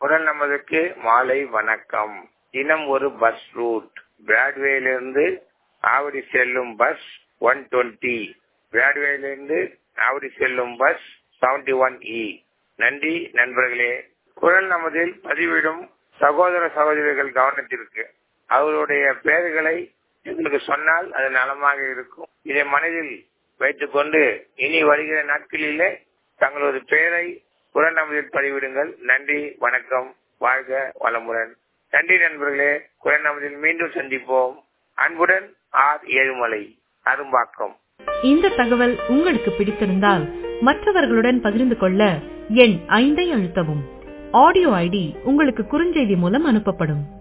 குரல் நமதுக்கு மாலை வணக்கம் தினம் ஒரு பஸ் ரூட் பிராட்வேலிருந்து ஆவடி செல்லும் பஸ் ஒன் டுவெண்ட்டி பிராட்வேலிருந்து ஆவடி செல்லும் பஸ் செவன்டி ஒன் இ நன்றி நண்பர்களே குரல் நமதில் பதிவிடும் சகோதர சகோதரிகள் கவனத்திற்கு அவருடைய பெயர்களை எங்களுக்கு சொன்னால் அது நலமாக இருக்கும் இதை மனதில் வைத்துக் கொண்டு இனி வருகிற நாட்களிலே தங்களது பெயரை குரல் நமதில் பதிவிடுங்கள் நன்றி வணக்கம் வாழ்க வளமுடன் நன்றி நண்பர்களே குரல் நமதில் மீண்டும் சந்திப்போம் அன்புடன் ஆர் ஏழுமலை அரும்பாக்கம் இந்த தகவல் உங்களுக்கு பிடித்திருந்தால் மற்றவர்களுடன் பகிர்ந்து கொள்ள எண் ஐந்தை அழுத்தவும் ஆடியோ ஐடி உங்களுக்கு குறுஞ்செய்தி மூலம் அனுப்பப்படும்